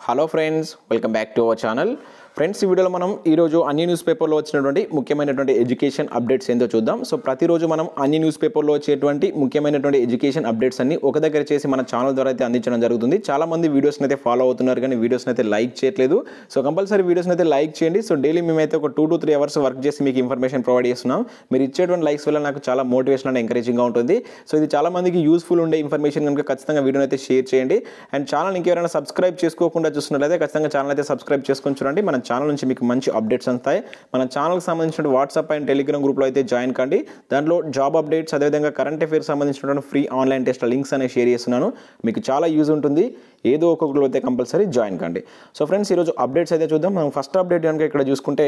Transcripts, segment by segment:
hello friends welcome back to our channel friends ఈ వీడియోలో మనం ఈరోజు అన్ని న్యూస్ పేపర్లో వచ్చినటువంటి ముఖ్యమైనటువంటి ఎడ్యుకేషన్ అప్డేట్స్ ఏందో చూద్దాం సో ప్రతిరోజు మనం అన్ని న్యూస్ పేపర్లో వచ్చేటువంటి ముఖ్యమైనటువంటి ఎడ్యుకేషన్ అప్డేట్స్ అన్ని ఒక దగ్గర చేసి మన ఛానల్ ద్వారా అయితే అందించడం జరుగుతుంది చాలా మంది వీడియోస్ని అయితే ఫాలో అవుతున్నారు కానీ వీడియోస్ని అయితే లైక్ చేయట్లేదు సో కంపల్సరీ వీడియోస్ని అయితే లైక్ చేయండి సో డైలీ మేమైతే ఒక two to three hours work చేసి మీకు ఇన్ఫర్మేషన్ ప్రొవైడ్ చేస్తున్నాం మీరు ఇచ్చేటువంటి లైక్స్ వల్ల నాకు చాలా మోటివేషన్ అండ్ ఎంకరేజింగ్గా ఉంటుంది సో ఇది చాలా మందికి యూస్ఫుల్ ఉండే ఇన్ఫర్మేషన్ కనుక ఖచ్చితంగా వీడియోని అయితే షేర్ చేయండి అండ్ ఛానల్ ఇంకెవరైనా సబ్స్క్రైబ్ చేసుకోకుండా చూస్తున్నట్లయితే ఖచ్చితంగా ఛానల్ అయితే సబ్స్క్రైబ్ చేసుకొని చూడండి మన ఛానల్ నుంచి మీకు మంచి అప్డేట్స్ వస్తాయి మన ఛానల్కి సంబంధించిన వాట్సాప్ అండ్ టెలిగ్రామ్ గ్రూప్లో అయితే జాయిన్ కండి దాంట్లో జాబ్ అప్డేట్స్ అదేవిధంగా కరెంట్ అఫైర్స్ సంబంధించినటువంటి ఫ్రీ ఆన్లైన్ టెస్ట్ లింక్స్ అనేవి షేర్ చేస్తున్నాను మీకు చాలా యూజ్ ఉంటుంది ఏదో ఒక గ్రూప్ అయితే కంపల్సరీ జాయిన్ కండి సో ఫ్రెండ్స్ ఈరోజు అప్డేట్స్ అయితే చూద్దాం మనం ఫస్ట్ అప్డేట్ కనుక ఇక్కడ చూసుకుంటే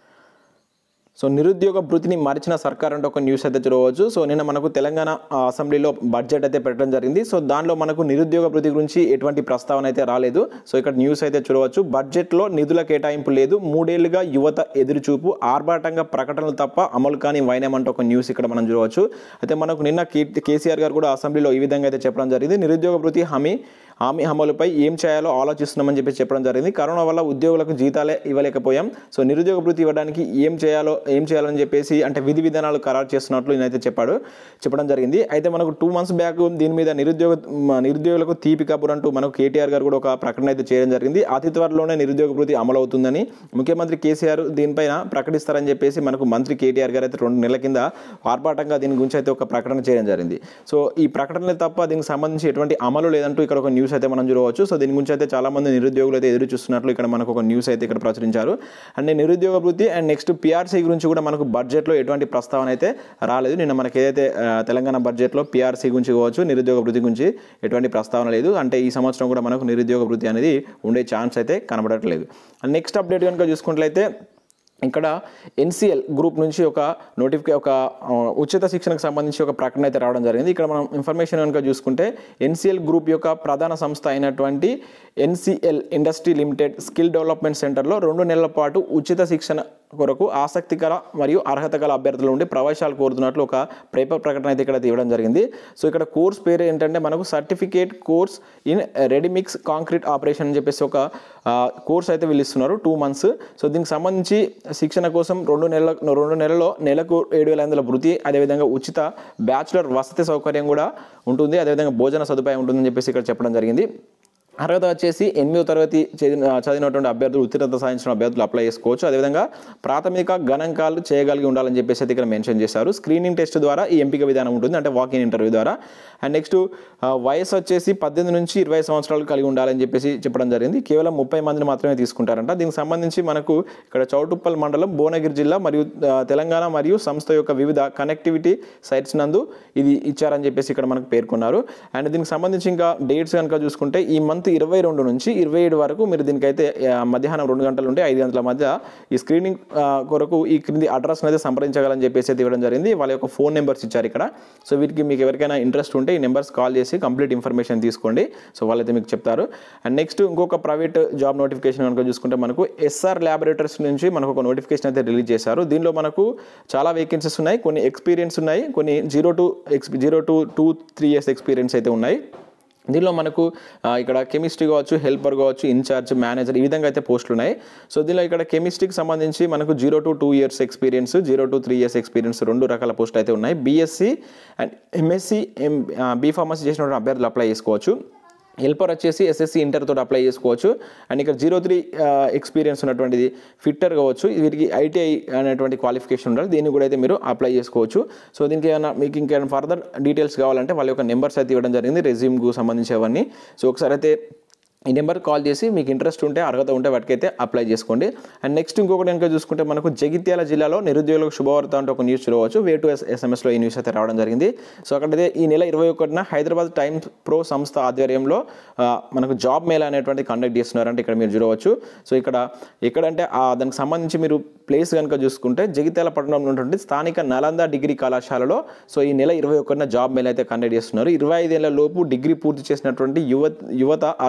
సో నిరుద్యోగ భృతిని మరిచిన సర్కార్ అంటే ఒక న్యూస్ అయితే చూడవచ్చు సో నిన్న మనకు తెలంగాణ ఆ, అసెంబ్లీలో బడ్జెట్ అయితే పెట్టడం జరిగింది సో దానిలో మనకు నిరుద్యోగ భృతి గురించి ఎటువంటి ప్రస్తావన అయితే రాలేదు సో ఇక్కడ న్యూస్ అయితే చూడవచ్చు బడ్జెట్లో నిధుల కేటాయింపు లేదు మూడేళ్లుగా యువత ఎదురుచూపు ఆర్భాటంగా ప్రకటనలు తప్ప అమలు కాని వైనం అంటే ఒక న్యూస్ ఇక్కడ మనం చూడవచ్చు అయితే మనకు నిన్న కే కేసీఆర్ గారు కూడా అసెంబ్లీలో ఈ విధంగా అయితే చెప్పడం జరిగింది నిరుద్యోగ భృతి హామీ హామీ అమలుపై ఏం చేయాలో ఆలోచిస్తున్నామని చెప్పి చెప్పడం జరిగింది కరోనా వల్ల ఉద్యోగులకు జీతాలే ఇవ్వలేకపోయాం సో నిరుద్యోగ భృతి ఇవ్వడానికి ఏం చేయాలో ఏం చేయాలని చెప్పేసి అంటే విధి విధానాలు ఖరారు చేస్తున్నట్లు నేనైతే చెప్పాడు చెప్పడం జరిగింది అయితే మనకు టూ మంత్స్ బ్యాక్ దీని మీద నిరుద్యోగ మ, నిరుద్యోగులకు తీపి కబుర్ అంటూ మనకు కేటీఆర్ గారు కూడా ఒక ప్రకటన అయితే చేయడం జరిగింది అతి త్వరలోనే నిరుద్యోగ భృతి అమలు అవుతుందని ముఖ్యమంత్రి కేసీఆర్ దీనిపైన ప్రకటిస్తారని చెప్పేసి మనకు మంత్రి కేటీఆర్ గారు అయితే రెండు నెలల కింద ఆర్భాటంగా దీని గురించి అయితే ఒక ప్రకటన చేయడం జరిగింది సో ఈ ప్రకటనలే తప్ప దీనికి సంబంధించి ఎటువంటి అమలు లేదంటూ ఇక్కడ ఒక న్యూస్ అయితే మనం చూడవచ్చు సో దీని గురించి అయితే చాలా మంది నిరుద్యోగులు అయితే ఎదురు చూస్తున్నట్లు ఇక్కడ మనకు ఒక న్యూస్ అయితే ఇక్కడ ప్రచురించారు అండ్ నిరుద్యోగ వృత్తి అండ్ నెక్స్ట్ పిఆర్సీ గురించి కూడా మనకు బడ్జెట్లో ఎటువంటి ప్రస్తావన అయితే రాలేదు నిన్న మనకి ఏదైతే ఆ, తెలంగాణ బడ్జెట్లో పిఆర్సీ గురించి కావచ్చు నిరుద్యోగ వృత్తి గురించి ఎటువంటి ప్రస్తావన లేదు అంటే ఈ సంవత్సరం కూడా మనకు నిరుద్యోగ వృత్తి అనేది ఉండే ఛాన్స్ అయితే కనబడట్లేదు అండ్ నెక్స్ట్ అప్డేట్ కనుక చూసుకున్నట్లయితే ఇక్కడ ఎన్సిఎల్ గ్రూప్ నుంచి ఒక నోటిఫికే ఒక ఆ, ఉచిత శిక్షణకు సంబంధించి ఒక ప్రకటన అయితే రావడం జరిగింది ఇక్కడ మనం ఇన్ఫర్మేషన్ కనుక చూసుకుంటే ఎన్సిఎల్ గ్రూప్ యొక్క ప్రధాన సంస్థ అయినటువంటి NCL industry limited skill development సెంటర్లో రెండు నెలల పాటు ఉచిత శిక్షణ కొరకు ఆసక్తికర మరియు అర్హత గల అభ్యర్థుల నుండి ప్రవేశాలు కోరుతున్నట్లు ఒక పేపర్ ప్రకటన అయితే ఇక్కడ తీయడం జరిగింది సో ఇక్కడ కోర్స్ పేరు ఏంటంటే మనకు certificate course in ready mix concrete operation అని చెప్పేసి ఒక కోర్స్ అయితే వీళ్ళు ఇస్తున్నారు టూ మంత్స్ సో దీనికి సంబంధించి శిక్షణ కోసం రెండు నెలల రెండు నెలల్లో నెలకు ఏడు వేల ఐదు వందల వృత్తి అదేవిధంగా ఉచిత బ్యాచులర్ వసతి సౌకర్యం కూడా ఉంటుంది అదేవిధంగా భోజన సదుపాయం ఉంటుందని చెప్పేసి ఇక్కడ చెప్పడం జరిగింది అర్హత వచ్చేసి ఎనిమిదో తరగతి చదివిన చదివినటువంటి అభ్యర్థులు ఉత్తీర్ణత సాధించిన అభ్యర్థులు అప్లై చేసుకోవచ్చు అదేవిధంగా ప్రాథమిక గణాంకాలు చేయగలిగి ఉండాలని చెప్పేసి అయితే ఇక్కడ మెన్షన్ చేశారు స్క్రీనింగ్ టెస్ట్ ద్వారా ఈ ఎంపిక విధానం ఉంటుంది అంటే వాకింగ్ ఇంటర్వ్యూ ద్వారా అండ్ నెక్స్ట్ వయసు వచ్చేసి పద్దెనిమిది నుంచి ఇరవై సంవత్సరాలు కలిగి ఉండాలని చెప్పేసి చెప్పడం జరిగింది కేవలం ముప్పై మందిని మాత్రమే తీసుకుంటారంట దీనికి సంబంధించి మనకు ఇక్కడ చౌటుప్పల్ మండలం భువనగిరి జిల్లా మరియు ఆ, తెలంగాణ మరియు సంస్థ యొక్క వివిధ కనెక్టివిటీ సైట్స్ నందు ఇది ఇచ్చారని చెప్పేసి ఇక్కడ మనకు పేర్కొన్నారు అండ్ దీనికి సంబంధించి ఇంకా డేట్స్ కనుక చూసుకుంటే ఈ మంత్ ఇరవై రెండు నుంచి ఇరవై ఏడు వరకు మీరు దీనికైతే ఆ, మధ్యాహ్నం రెండు గంటల నుండి ఐదు గంటల మధ్య ఈ స్క్రీనింగ్ ఆ, కొరకు ఈ క్రింది అడ్రస్ అయితే సంప్రదించగలని చెప్పేసి అయితే ఇవ్వడం జరిగింది వాళ్ళ యొక్క ఫోన్ నెంబర్స్ ఇచ్చారు ఇక్కడ సో వీటికి మీకు ఎవరికైనా ఇంట్రెస్ట్ ఉంటే ఈ నెంబర్స్ కాల్ చేసి కంప్లీట్ ఇన్ఫర్మేషన్ తీసుకోండి సో వాళ్ళైతే మీకు చెప్తారు అండ్ నెక్స్ట్ ఇంకొక ప్రైవేట్ జాబ్ నోటిఫికేషన్ కనుక చూసుకుంటే మనకు ఎస్ఆర్ ల్యాబొరేటరీస్ నుంచి మనకు ఒక నోటిఫికేషన్ అయితే రిలీజ్ చేశారు దీనిలో మనకు చాలా వేకెన్సీస్ ఉన్నాయి కొన్ని ఎక్స్పీరియన్స్ ఉన్నాయి కొన్ని zero to ex zero to two three years experience అయితే ఉన్నాయి దీనిలో మనకు ఆ, ఇక్కడ కెమిస్ట్రీ కావచ్చు హెల్పర్ కావచ్చు ఇన్ఛార్జ్ మేనేజర్ ఈ విధంగా అయితే పోస్టులు ఉన్నాయి సో దీనిలో ఇక్కడ కెమిస్ట్రీకి సంబంధించి మనకు zero to two years experience zero to three years experience రెండు రకాల పోస్టులు అయితే ఉన్నాయి BSc and MSc M B pharmacy చేసినటువంటి అభ్యర్థులు అప్లై చేసుకోవచ్చు హెల్పర్ వచ్చేసి ఎస్ఎస్సి ఇంటర్ తోటి అప్లై చేసుకోవచ్చు అండ్ ఇక్కడ జీరో త్రీ ఎక్స్పీరియన్స్ ఉన్నటువంటిది ఫిట్టర్ కావచ్చు వీరికి ఐటీఐ అనేటువంటి క్వాలిఫికేషన్ ఉండాలి దీన్ని కూడా అయితే మీరు అప్లై చేసుకోవచ్చు సో దీనికి ఏమైనా మీకు ఇంకేమైనా ఫర్దర్ డీటెయిల్స్ కావాలంటే వాళ్ళ యొక్క నెంబర్స్ అయితే ఇవ్వడం జరిగింది రెజ్యూమ్కు సంబంధించేవన్నీ సో ఒకసారి అయితే ఈ నెంబర్ కాల్ చేసి మీకు ఇంట్రెస్ట్ ఉంటే అర్హత ఉంటే వాటికైతే అప్లై చేసుకోండి అండ్ నెక్స్ట్ ఇంకొకటి కనుక చూసుకుంటే మనకు జగిత్యాల జిల్లాలో నిరుద్యోగులకు శుభవార్త అంటే ఒక న్యూస్ చూడవచ్చు వే టు ఎస్ ఎస్ఎంఎస్లో ఈ న్యూస్ అయితే రావడం జరిగింది సో అక్కడైతే ఈ నెల ఇరవై ఒకటిన హైదరాబాద్ టైమ్స్ ప్రో సంస్థ ఆధ్వర్యంలో ఆ, మనకు జాబ్ మేళా అనేటువంటి కండక్ట్ చేస్తున్నారంటే ఇక్కడ మీరు చూడవచ్చు సో ఇక్కడ ఎక్కడంటే ఆ దానికి సంబంధించి మీరు ప్లేస్ కనుక చూసుకుంటే జగిత్యాల పట్టణంలో ఉన్నటువంటి స్థానిక నలంద డిగ్రీ కళాశాలలో సో ఈ నెల ఇరవై ఒకటిన జాబ్ మేళ అయితే కండక్ట్ చేస్తున్నారు ఇరవై ఐదేళ్ల లోపు డిగ్రీ పూర్తి చేసినటువంటి యువ యువత అర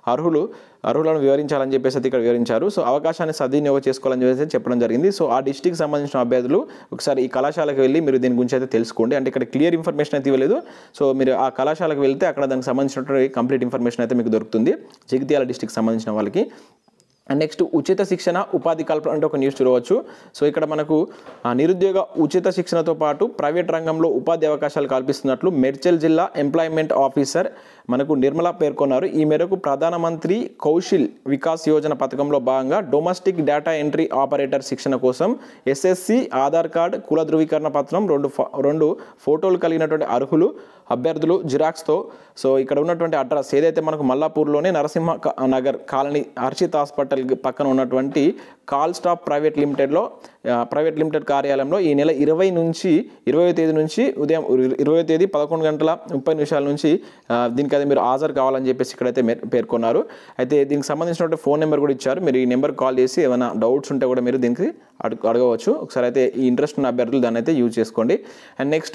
అర్హులు అర్హులను వివరించాలని చెప్పేసి అయితే ఇక్కడ వివరించారు సో అవకాశాన్ని సద్వినియోగం చేసుకోవాలని చెప్పేసి చెప్పడం జరిగింది సో ఆ డిస్టిక్ సంబంధించిన అభ్యర్థులు ఒకసారి ఈ కళాశాలకు వెళ్ళి మీరు దీని గురించి అయితే తెలుసుకోండి అంటే ఇక్కడ క్లియర్ ఇన్ఫర్మేషన్ అయితే ఇవ్వలేదు సో మీరు ఆ కళాశాలకు వెళ్తే అక్కడ దానికి సంబంధించినటువంటి కంప్లీట్ ఇన్ఫర్మేషన్ అయితే మీకు దొరుకుతుంది జగిత్యాల డిస్టిక్ సంబంధించిన వాళ్ళకి అండ్ నెక్స్ట్ ఉచిత శిక్షణ ఉపాధి కల్పన అంటే ఒక న్యూస్ చూడవచ్చు సో ఇక్కడ మనకు ఆ, నిరుద్యోగ ఉచిత శిక్షణతో పాటు ప్రైవేట్ రంగంలో ఉపాధి అవకాశాలు కల్పిస్తున్నట్లు మెడ్చల్ జిల్లా ఎంప్లాయ్మెంట్ ఆఫీసర్ మనకు నిర్మల పేర్కొన్నారు ఈ మేరకు ప్రధానమంత్రి కౌశల్ వికాస్ యోజన పథకంలో భాగంగా డొమెస్టిక్ డేటా ఎంట్రీ ఆపరేటర్ శిక్షణ కోసం ఎస్ఎస్సి ఆధార్ కార్డ్ కుల ధృవీకరణ పత్రం రెండు ఫో- రెండు ఫోటోలు కలిగినటువంటి అర్హులు అభ్యర్థులు జిరాక్స్తో సో ఇక్కడ ఉన్నటువంటి అడ్రస్ ఏదైతే మనకు మల్లాపూర్లోనే నరసింహ క- నగర్ కాలనీ హర్షిత్ హాస్పిటల్ పక్కన ఉన్నటువంటి కాల్ స్టాప్ ప్రైవేట్ లిమిటెడ్లో ఆ, ప్రైవేట్ లిమిటెడ్ కార్యాలయంలో ఈ నెల ఇరవై నుంచి ఇరవై తేదీ నుంచి ఉదయం ఇరవై తేదీ పదకొండు గంటల ముప్పై నిమిషాల నుంచి ఆ, దీనికి అయితే మీరు హాజరు కావాలని చెప్పేసి ఇక్కడైతే మే- పేర్కొన్నారు అయితే దీనికి సంబంధించినటువంటి ఫోన్ నెంబర్ కూడా ఇచ్చారు మీరు ఈ నెంబర్ కాల్ చేసి ఏమైనా డౌట్స్ ఉంటే కూడా మీరు దీనికి అడుగు అడగవచ్చు ఒకసారి అయితే ఈ ఇంట్రెస్ట్ ఉన్న అభ్యర్థులు దాన్ని అయితే యూజ్ చేసుకోండి అండ్ నెక్స్ట్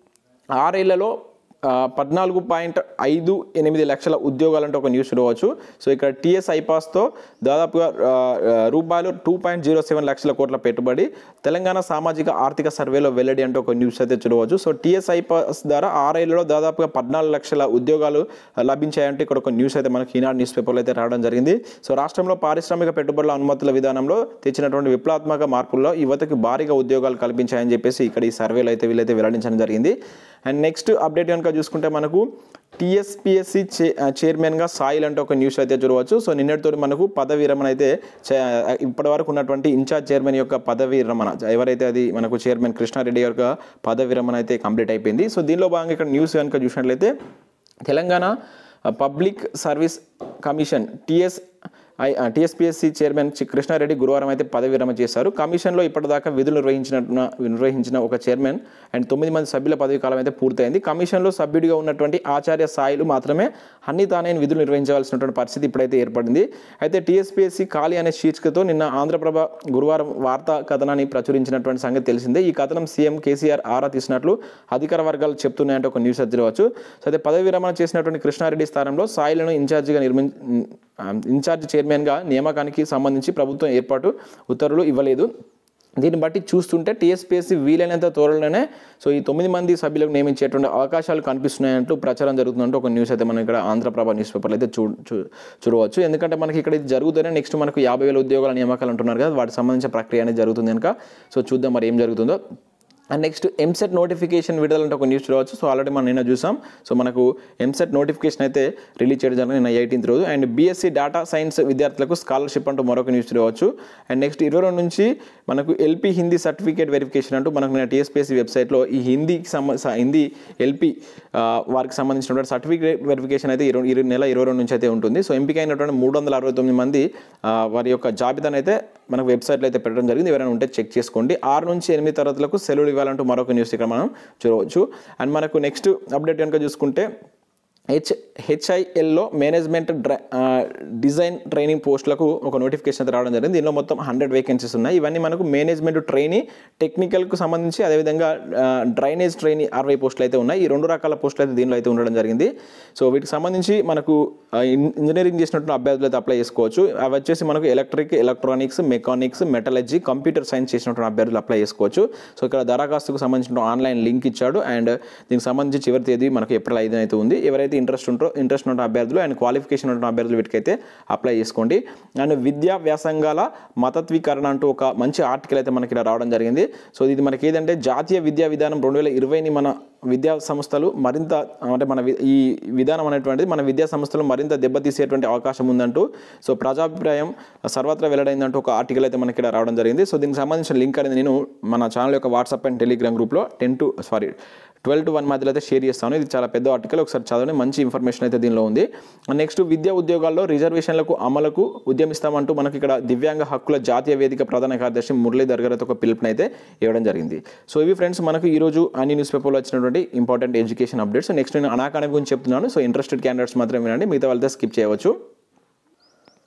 ఆరేళ్లలో ఆ, పద్నాలుగు పాయింట్ ఐదు ఎనిమిది లక్షల ఉద్యోగాలు అంటే ఒక న్యూస్ చూడవచ్చు సో ఇక్కడ టీఎస్ ఐపాస్తో దాదాపుగా ఆ, ఆ, రూపాయలు టూ పాయింట్ జీరో సెవెన్ లక్షల కోట్ల పెట్టుబడి తెలంగాణ సామాజిక ఆర్థిక సర్వేలో వెల్లడి అంటే ఒక న్యూస్ అయితే చూడవచ్చు సో టీఎస్ ఐపాస్ ద్వారా ఆరేళ్లలో దాదాపుగా పద్నాలుగు లక్షల ఉద్యోగాలు లభించాయంటే ఇక్కడ ఒక న్యూస్ అయితే మనకి ఈనాడు న్యూస్ పేపర్లో అయితే రావడం జరిగింది సో రాష్ట్రంలో పారిశ్రామిక పెట్టుబడుల అనుమతుల విధానంలో తెచ్చినటువంటి విప్లవాత్మక మార్పుల్లో యువతకు భారీగా ఉద్యోగాలు కల్పించాయని చెప్పేసి ఇక్కడ ఈ సర్వేలో అయితే వీళ్ళైతే వెల్లడించడం జరిగింది అండ్ నెక్స్ట్ అప్డేట్ కనుక చూసుకుంటే మనకు టీఎస్పిఎస్సి చే చైర్మన్గా సాయిల్ అంటే ఒక న్యూస్ అయితే చూడవచ్చు సో నిన్నటితో మనకు పదవి విరమణ అయితే చే- ఇప్పటి వరకు ఉన్నటువంటి ఇన్ఛార్జ్ చైర్మన్ యొక్క పదవి విరమణ ఎవరైతే అది మనకు చైర్మన్ కృష్ణారెడ్డి యొక్క పదవి విరమణ అయితే కంప్లీట్ అయిపోయింది సో దీనిలో భాగంగా ఇక్కడ న్యూస్ కనుక చూసినట్లయితే Telangana public service commission TS I TSPSC chairman చి- కృష్ణారెడ్డి గురువారం అయితే పదవి విరమణ చేశారు కమిషన్లో ఇప్పటిదాకా విధులు నిర్వహించిన నిర్వహించిన ఒక చైర్మన్ అండ్ తొమ్మిది మంది సభ్యుల పదవి కాలం అయితే పూర్తయింది కమిషన్లో సభ్యుడిగా ఉన్నటువంటి ఆచార్య సాయిలు మాత్రమే అన్ని తానైన విధులు నిర్వహించవలసినటువంటి పరిస్థితి ఇప్పుడైతే ఏర్పడింది అయితే టీఎస్పీఎస్సీ ఖాళీ అనే శీర్షికతో నిన్న ఆంధ్రప్రభ గురువారం వార్తా కథనాన్ని ప్రచురించినటువంటి సంగతి తెలిసిందే ఈ కథనం సీఎం కేసీఆర్ ఆరా తీసినట్లు అధికార వర్గాలు చెప్తున్నాయంటే ఒక న్యూస్ చదివచ్చు సో అయితే పదవి విరమణ చేసినటువంటి కృష్ణారెడ్డి స్థానంలో సాయిలను ఇన్ఛార్జిగా నిర్మి ఇన్ఛార్జ్ చైర్మన్గా నియామకానికి సంబంధించి ప్రభుత్వం ఏర్పాటు ఉత్తర్వులు ఇవ్వలేదు దీన్ని బట్టి చూస్తుంటే టీఎస్పీఎస్సీ వీలైనంత త్వరలోనే సో ఈ తొమ్మిది మంది సభ్యులకు నియమించేటువంటి అవకాశాలు కనిపిస్తున్నాయంటూ ప్రచారం జరుగుతుందంటూ ఒక న్యూస్ అయితే మనం ఇక్కడ ఆంధ్రప్రభ న్యూస్ పేపర్లో అయితే చూ చూ- చూడవచ్చు ఎందుకంటే మనకి ఇక్కడ ఇది జరుగుతూనే నెక్స్ట్ మనకు యాభై వేల ఉద్యోగాల నియామకాలు అంటున్నారు కదా వాటికి సంబంధించిన ప్రక్రియ అనేది జరుగుతుంది కనుక సో చూద్దాం మరి ఏం జరుగుతుందో అండ్ నెక్స్ట్ ఎంసెట్ నోటిఫికేషన్ విడుదల అంటే ఒక న్యూస్ చూడవచ్చు సో ఆల్రెడీ మనం నిన్న చూసాం సో మనకు ఎంసెట్ నోటిఫికేషన్ అయితే రిలీజ్ చేయడం జరిగింది నిన్న ఎయిటీన్త్ రోజు అండ్ బీఎస్సీ డేటా సైన్స్ విద్యార్థులకు స్కాలర్షిప్ అంటూ మరొక న్యూస్ చూడవచ్చు అండ్ నెక్స్ట్ ఇరవై రెండు నుంచి మనకు ఎల్పి హిందీ సర్టిఫికేట్ వెరిఫికేషన్ అంటూ మనకు నిన్న టీఎస్పీఎస్సీ వెబ్సైట్లో ఈ హిందీకి సంబ స- హిందీ ఎల్పి వారికి సంబంధించినటువంటి సర్టిఫికేట్ వెరిఫికేషన్ అయితే ఇరవై ఇరవై నెల ఇరవై రెండు నుంచి అయితే ఉంటుంది సో ఎంపిక అయినటువంటి మూడు వందల అరవై తొమ్మిది మంది ఆ, వారి యొక్క జాబితాను అయితే మనకు వెబ్సైట్లో అయితే పెట్టడం జరిగింది ఎవరైనా ఉంటే చెక్ చేసుకోండి ఆరు నుంచి ఎనిమిది తరగతులకు సెలవులు ఇవ్వాలంటూ మరొక న్యూస్ ఇక్కడ మనం చూడవచ్చు అండ్ మనకు నెక్స్ట్ అప్డేట్ కనుక చూసుకుంటే హెచ్ హెచ్ఐఎల్లో మేనేజ్మెంట్ డ్రై ఆ, డిజైన్ ట్రైనింగ్ పోస్టులకు ఒక నోటిఫికేషన్ అయితే రావడం జరిగింది దీనిలో మొత్తం హండ్రెడ్ వేకెన్సీస్ ఉన్నాయి ఇవన్నీ మనకు మేనేజ్మెంట్ ట్రైనీ టెక్నికల్కు సంబంధించి అదేవిధంగా ఆ, డ్రైనేజ్ ట్రైనీ అరవై పోస్టులు అయితే ఉన్నాయి ఈ రెండు రకాల పోస్టులు అయితే దీనిలో అయితే ఉండడం జరిగింది సో వీటికి సంబంధించి మనకు ఆ, ఇన్- ఇంజనీరింగ్ చేసినట్టు అభ్యర్థులు అయితే అప్లై చేసుకోవచ్చు అవి వచ్చేసి మనకు electric electronics mechanics metallurgy computer science చేసినటువంటి అభ్యర్థులు అప్లై చేసుకోవచ్చు సో ఇక్కడ దరఖాస్తుకు సంబంధించిన ఆన్లైన్ లింక్ ఇచ్చాడు అండ్ దీనికి సంబంధించి చివరి తేదీ మనకు ఏప్రిల్ ఐదు అయితే ఉంది ఎవరైతే ఇంట్రెస్ట్ ఉంటారో ఇంట్రెస్ట్ ఉన్న అభ్యర్థులు అండ్ క్వాలిఫికేషన్ ఉన్న అభ్యర్థులు వీటికైతే అప్లై చేసుకోండి అండ్ విద్యా వ్యాసంగాల మతత్వీకరణ అంటూ ఒక మంచి ఆర్టికల్ అయితే మనకి ఇక్కడ రావడం జరిగింది సో ఇది మనకి ఏదంటే జాతీయ విద్యా విధానం రెండు వేల ఇరవైని మన విద్యా సంస్థలు మరింత అంటే మన వి- ఈ విధానం అనేటువంటిది మన విద్యా సంస్థలు మరింత దెబ్బతీసేటువంటి అవకాశం ఉందంటూ సో ప్రజాభిప్రాయం సర్వత్రా వెల్లడైందంటూ ఒక ఆర్టికల్ అయితే మనకి ఇక్కడ రావడం జరిగింది సో దీనికి సంబంధించిన లింక్ అనేది నేను మన ఛానల్ యొక్క వాట్సాప్ అండ్ టెలిగ్రామ్ గ్రూప్లో ten to sorry twelve to one మధ్యలో అయితే షేర్ చేస్తాను ఇది చాలా పెద్ద ఆర్టికల్ ఒకసారి చదవండి మంచి ఇన్ఫర్మేషన్ అయితే దీనిలో ఉంది నెక్స్ట్ విద్యా ఉద్యోగాల్లో రిజర్వేషన్లకు అమలుకు ఉద్యమిస్తామంటూ మనకి ఇక్కడ దివ్యాంగ హక్కుల జాతీయ వేదిక ప్రధాన కార్యదర్శి మురళీధర్ గారు అయితే ఒక పిలుపునైతే ఇవ్వడం జరిగింది సో ఇవి ఫ్రెండ్స్ మనకు ఈ రోజు అన్ని న్యూస్ పేపర్లో వచ్చినటువంటి ఇంపార్టెంట్ ఎడ్యుకేషన్ అప్డేట్స్ నెక్స్ట్ నేను అనాకాడమీ గురించి చెప్తున్నాను సో ఇంట్రెస్టెడ్ క్యాండిడేట్స్ మాత్రమే వినండి మిగతా వాళ్ళతో స్కిప్ చేయవచ్చు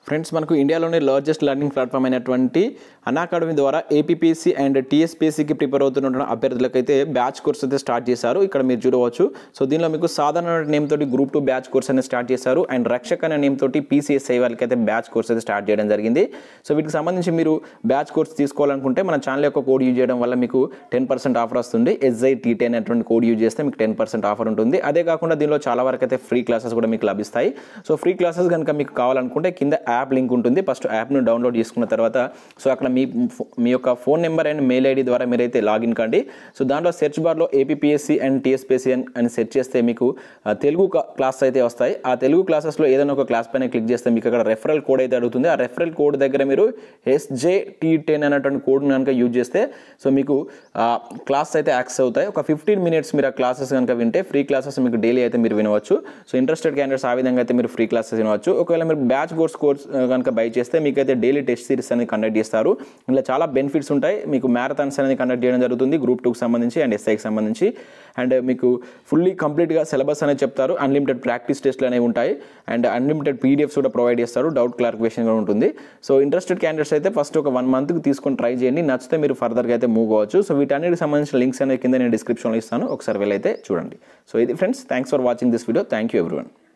ఫ్రెండ్స్ మనకు ఇండియాలోనే లార్జెస్ట్ లెర్నింగ్ ప్లాట్ఫామ్ అయినటువంటి అనాకాడమీ ద్వారా ఏపీపీఎస్సీ అండ్ టీఎస్పీఎస్సీకి ప్రిపేర్ అవుతున్న అభ్యర్థులకైతే బ్యాచ్ కోర్స్ అయితే స్టార్ట్ చేశారు ఇక్కడ మీరు చూడవచ్చు సో దీనిలో మీకు సాధారణ నేమ్ తోటి గ్రూప్ టూ బ్యాచ్ కోర్స్ అనేది స్టార్ట్ చేశారు అండ్ రక్షక్ అనే నేమ్ తోటి పీసీఎస్ఐ వాళ్ళకైతే బ్యాచ్ కోర్స్ అయితే స్టార్ట్ చేయడం జరిగింది సో వీటికి సంబంధించి మీరు బ్యాచ్ కోర్స్ తీసుకోవాలనుకుంటే మన ఛానల్ యొక్క కోడ్ యూజ్ చేయడం వల్ల మీకు టెన్ పర్సెంట్ ఆఫర్ వస్తుంది ఎస్ఐ టీ అనేటువంటి కోడ్ యూజ్ చేస్తే మీకు టెన్ పర్సెంట్ ఆఫర్ ఉంటుంది అదే కాకుండా దీనిలో చాలా వరకు అయితే ఫ్రీ క్లాసెస్ కూడా మీకు లభిస్తాయి సో ఫ్రీ క్లాసెస్ కనుక మీకు కావాలనుకుంటే కింద యాప్ లింక్ ఉంటుంది ఫస్ట్ యాప్ను డౌన్లోడ్ చేసుకున్న తర్వాత సో అక్కడ మీ ఫో- మీ యొక్క phone number and mail ID ద్వారా మీరైతే లాగిన్ కండి సో దాంట్లో సెర్చ్ బార్లో ఏపీఎస్సీ అండ్ టీఎస్పీఎస్సీ అని సెర్చ్ చేస్తే మీకు ఆ, తెలుగు క్లాస్ అయితే వస్తాయి ఆ తెలుగు క్లాసెస్లో ఏదైనా ఒక క్లాస్ పైన క్లిక్ చేస్తే మీకు అక్కడ రెఫరల్ కోడ్ అయితే అడుగుతుంది ఆ రెఫరల్ కోడ్ దగ్గర మీరు ఎస్జే టీ టెన్ అనేటువంటి కోడ్ కనుక యూజ్ చేస్తే సో మీకు క్లాస్ అయితే యాక్సెస్ అవుతాయి ఒక ఫిఫ్టీన్ మినిట్స్ మీరు ఆ క్లాసెస్ కనుక వింటే ఫ్రీ క్లాసెస్ మీకు డైలీ అయితే మీరు వినవచ్చు సో ఇంట్రెస్టెడ్ క్యాండిడేట్స్ ఆ విధంగా అయితే మీరు ఫ్రీ క్లాసెస్ వినవచ్చు ఒకవేళ మీరు బ్యాచ్ కోర్స్ కోర్స్ కనుక బై చేస్తే మీకు అయితే డైలీ టెస్ట్ సిరీస్ అనేది కండక్ట్ చేస్తారు ఇలా చాలా బెనిఫిట్స్ ఉంటాయి మీకు మ్యారథాన్స్ అనేది కండక్ట్ చేయడం జరుగుతుంది గ్రూప్ టూకి సంబంధించి అండ్ ఎస్ఐకి సంబంధించి అండ్ మీకు ఫుల్లీ కంప్లీట్గా సిలబస్ అనేది చెప్తారు అన్లిమిటెడ్ ప్రాక్టీస్ టెస్ట్లు అనేవి ఉంటాయి అండ్ అన్లిమిటెడ్ పీడిఎఫ్స్ కూడా ప్రొవైడ్ చేస్తారు డౌట్ క్లారిఫికేషన్ కూడా ఉంటుంది సో ఇంట్రెస్టెడ్ క్యాండిడేట్స్ అయితే ఫస్ట్ ఒక వన్ మంత్కి తీసుకొని ట్రై చేయండి నచ్చితే మీరు ఫర్దర్గా అయితే మూవ్ అవ్వచ్చు సో వీటన్నిటికి సంబంధించిన లింక్స్ అనేది కింద నేను డిస్క్రిప్షన్లో ఇస్తాను ఒకసారి వెళ్ళైతే చూడండి సో ఇది friends thanks for watching this video thank you everyone